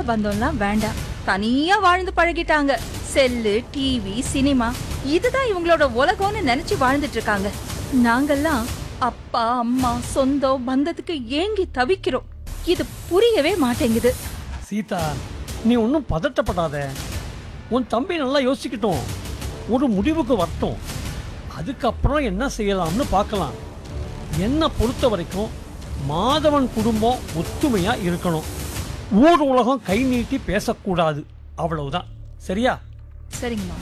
பந்தம்லாம் வேண்டாம் தனியா வாழ்ந்து பழகிட்டாங்க செல்லு டிவி சினிமா இதுதான் இவங்களோட உலகம்னு நினைச்சு வாழ்ந்துட்டு இருக்காங்க நாங்கெல்லாம் அப்பா அம்மா சொந்தம் பந்தத்துக்கு ஏங்கி தவிக்கிறோம் இது புரியவே மாட்டேங்குது சீதா நீ ஒன்றும் பதட்டப்படாத உன் தம்பி நல்லா யோசிக்கட்டும் ஒரு முடிவுக்கு வரட்டும் அதுக்கப்புறம் என்ன செய்யலாம்னு பார்க்கலாம் என்னை பொறுத்த வரைக்கும் மாதவன் குடும்பம் ஒத்துமையா இருக்கணும் ஊர் உலகம் கை நீட்டி பேசக்கூடாது அவ்வளவுதான் சரியா சரிங்க மாமா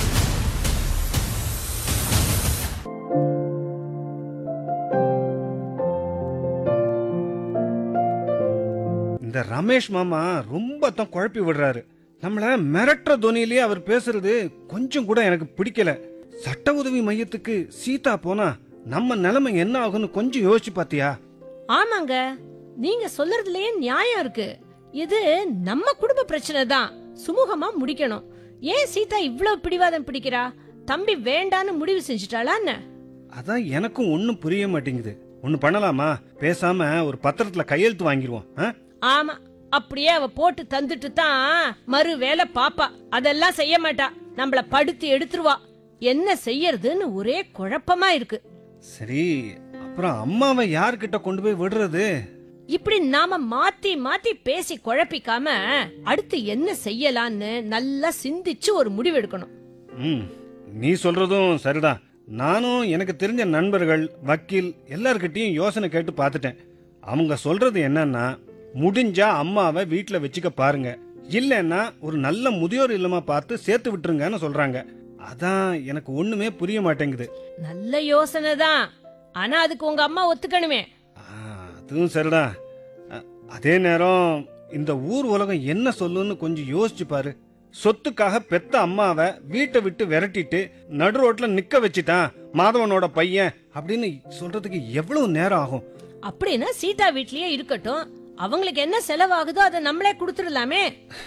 இந்த ரமேஷ் மாமா ரொம்ப தான் குழப்பி விடுறாரு நம்மள மிரட்டுற துணியிலேயே அவர் பேசுறது கொஞ்சம் கூட எனக்கு பிடிக்கல சட்ட உதவி மையத்துக்கு சீதா போனா நம்ம நிலைமை என்ன ஆகும்னு கொஞ்சம் யோசிச்சு பாத்தியா ஆமாங்க நீங்க சொல்றதுலயே நியாயம் இருக்கு இது நம்ம குடும்ப பிரச்சனை தான் சுமூகமா முடிக்கணும் ஏன் சீதா இவ்ளோ பிடிவாதம் பிடிக்கிறா தம்பி வேண்டான்னு முடிவு செஞ்சுட்டாளா என்ன அதான் எனக்கும் ஒன்னும் புரிய மாட்டேங்குது ஒன்னு பண்ணலாமா பேசாம ஒரு பத்திரத்துல கையெழுத்து வாங்கிடுவோம் ஆ? ஆமா அப்படியே அவ போட்டு தந்துட்டு தான் மறு வேலை பாப்பா அதெல்லாம் செய்ய மாட்டா நம்மள படுத்து எடுத்துருவா என்ன செய்யறதுன்னு ஒரே குழப்பமா இருக்கு சரி அப்புறம் அம்மாவை யார்கிட்ட கொண்டு போய் விடுறது இப்படி நாம மாத்தி மாத்தி பேசி குழப்பிக்காம அடுத்து என்ன செய்யலான்னு நல்லா சிந்திச்சு ஒரு முடிவு எடுக்கணும் ம் நீ சொல்றதும் சரிதான் நானும் எனக்கு தெரிஞ்ச நண்பர்கள் வக்கீல் எல்லார்கிட்டயும் யோசனை கேட்டு பார்த்துட்டேன் அவங்க சொல்றது என்னன்னா முடிஞ்சா அம்மாவை வீட்டில் வச்சுக்க பாருங்க இல்லைன்னா ஒரு நல்ல முதியோர் இல்லமா பார்த்து சேர்த்து விட்டுருங்கன்னு சொல்றாங்க அதான் எனக்கு ஒண்ணுமே புரிய மாட்டேங்குது நல்ல யோசனை தான் ஆனா அதுக்கு உங்க அம்மா ஒத்துக்கணுமே ஆ, அதுவும் சரிதான் அ, அதே நேரம் இந்த ஊர் உலகம் என்ன சொல்லுன்னு கொஞ்சம் யோசிச்சு பாரு சொத்துக்காக பெத்த அம்மாவை வீட்டை விட்டு விரட்டிட்டு நடு ரோட்ல நிக்க வச்சுட்டான் மாதவனோட பையன் அப்படின்னு சொல்றதுக்கு எவ்வளவு நேரம் ஆகும் அப்படின்னா சீதா வீட்லயே இருக்கட்டும் அவங்களுக்கு என்ன செலவாகுதோ அதை நம்மளே கொடுத்துடலாமே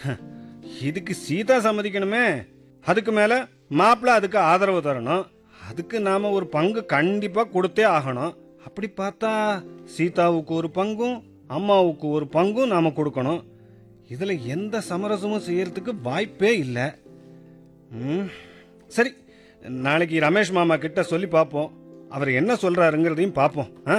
இதுக்கு சீதா சம்மதிக்கணுமே அதுக்கு மேல மாப்பிள்ள அதுக்கு ஆதரவு தரணும் அதுக்கு நாம ஒரு பங்கு கண்டிப்பா கொடுத்தே ஆகணும் அப்படி பார்த்தா சீதாவுக்கு ஒரு பங்கும் அம்மாவுக்கு ஒரு பங்கும் நாம கொடுக்கணும் இதுல எந்த சமரசமும் செய்யறதுக்கு வாய்ப்பே இல்லை ம், சரி நாளைக்கு ரமேஷ் மாமா கிட்ட சொல்லி பார்ப்போம் அவர் என்ன சொல்றாருங்கிறதையும் பார்ப்போம் ஆ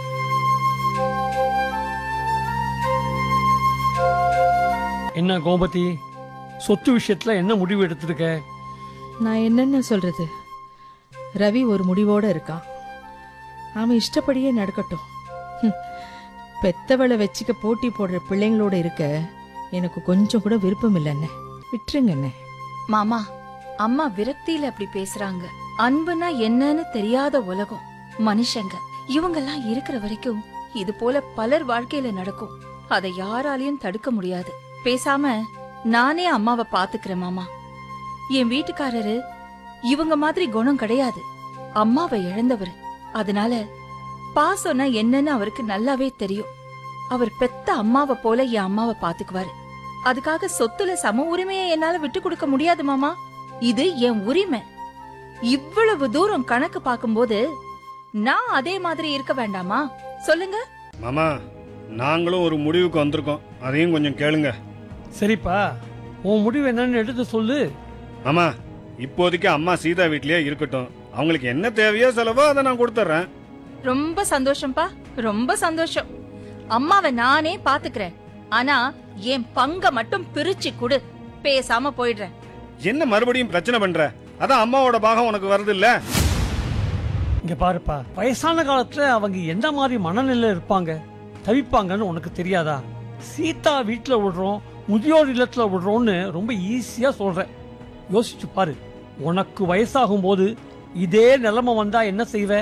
என்ன கோமதி சொத்து விஷயத்துல என்ன முடிவு எடுத்திருக்க நான் என்னென்ன சொல்றது ரவி ஒரு முடிவோட இருக்கான் அவன் இஷ்டப்படியே நடக்கட்டும் ஹம். பெத்தவளை வச்சுக்க போட்டி போடுற பிள்ளைங்களோட இருக்க எனக்கு கொஞ்சம் கூட விருப்பம் இல்லைண்ணே விட்டுருங்க அண்ணே மாமா அம்மா விரக்தியில அப்படி பேசுறாங்க அன்புனா என்னன்னு தெரியாத உலகம் மனுஷங்க இவங்கெல்லாம் இருக்கிற வரைக்கும் இது போல பலர் வாழ்க்கையில நடக்கும் அதை யாராலையும் தடுக்க முடியாது பேசாம நானே அம்மாவை பாத்துக்கிறேன் மாமா என் வீட்டுக்காரரு இவங்க மாதிரி குணம் கிடையாது அம்மாவை இழந்தவர் அதனால பாசம்னா என்னன்னு அவருக்கு நல்லாவே தெரியும் அவர் பெத்த அம்மாவை போல என் அம்மாவை பாத்துக்குவாரு அதுக்காக சொத்துல சம உரிமையை என்னால விட்டு கொடுக்க முடியாது மாமா இது என் உரிமை இவ்வளவு தூரம் கணக்கு பார்க்கும்போது நான் அதே மாதிரி இருக்க வேண்டாமா சொல்லுங்க மாமா நாங்களும் ஒரு முடிவுக்கு வந்திருக்கோம் அதையும் கொஞ்சம் கேளுங்க சரிப்பா உன் முடிவு என்னன்னு எடுத்து சொல்லு மாமா இப்போதைக்கு அம்மா சீதா வீட்லயே இருக்கட்டும் அவங்களுக்கு என்ன தேவையோ செலவோ அதை நான் கொடுத்துட்றேன் ரொம்ப சந்தோஷம்ப்பா ரொம்ப சந்தோஷம் அம்மாவை நானே பாத்துக்கிறேன் ஆனா என் பங்க மட்டும் பிரிச்சு கொடு பேசாம போயிடுறேன் என்ன மறுபடியும் பிரச்சனை பண்ற அதான் அம்மாவோட பாகம் உனக்கு வருது இல்ல இங்க பாருப்பா வயசான காலத்துல அவங்க எந்த மாதிரி மனநிலையில இருப்பாங்க தவிப்பாங்கன்னு உனக்கு தெரியாதா சீதா வீட்டுல விடுறோம் முதியோர் இல்லத்துல விடுறோம்னு ரொம்ப ஈஸியா சொல்றேன் யோசிச்சு பாரு உனக்கு வயசாகும் போது இதே நிலைமை வந்தா என்ன செய்வ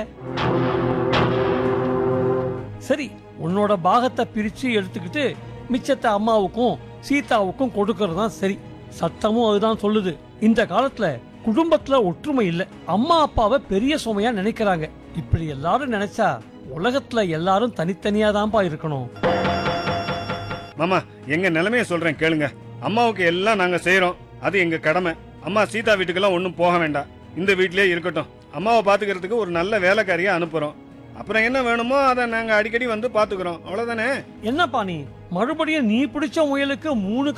சரி உன்னோட பாகத்தை பிரிச்சு எடுத்துக்கிட்டு மிச்சத்தை அம்மாவுக்கும் சீதாவுக்கும் கொடுக்கறது தான் சரி சட்டமும் அதுதான் சொல்லுது இந்த காலத்துல குடும்பத்துல ஒற்றுமை இல்ல அம்மா அப்பாவை பெரிய சுமையா நினைக்கிறாங்க இப்படி எல்லாரும் நினைச்சா உலகத்துல எல்லாரும் தனித்தனியா தான்ப்பா இருக்கணும் மாமா எங்க நிலைமைய சொல்றேன் கேளுங்க அம்மாவுக்கு எல்லாம் நாங்க செய்யறோம் அது எங்க கடமை அம்மா சீதா வீட்டுக்கெல்லாம் ஒன்றும் போக வேண்டாம் இந்த வீட்லயே இருக்கட்டும் அம்மாவை பாத்துக்கிறதுக்கு ஒரு நல்ல வேலைக்காரியை அனுப்புறோம் அப்புறம் என்ன வேணுமோ அதை நாங்க அடிக்கடி வந்து பாத்துக்கிறோம் அவ்வளவுதானே என்னப்பா நீ மறுபடியும் நீ பிடிச்ச முயலுக்கு மூணு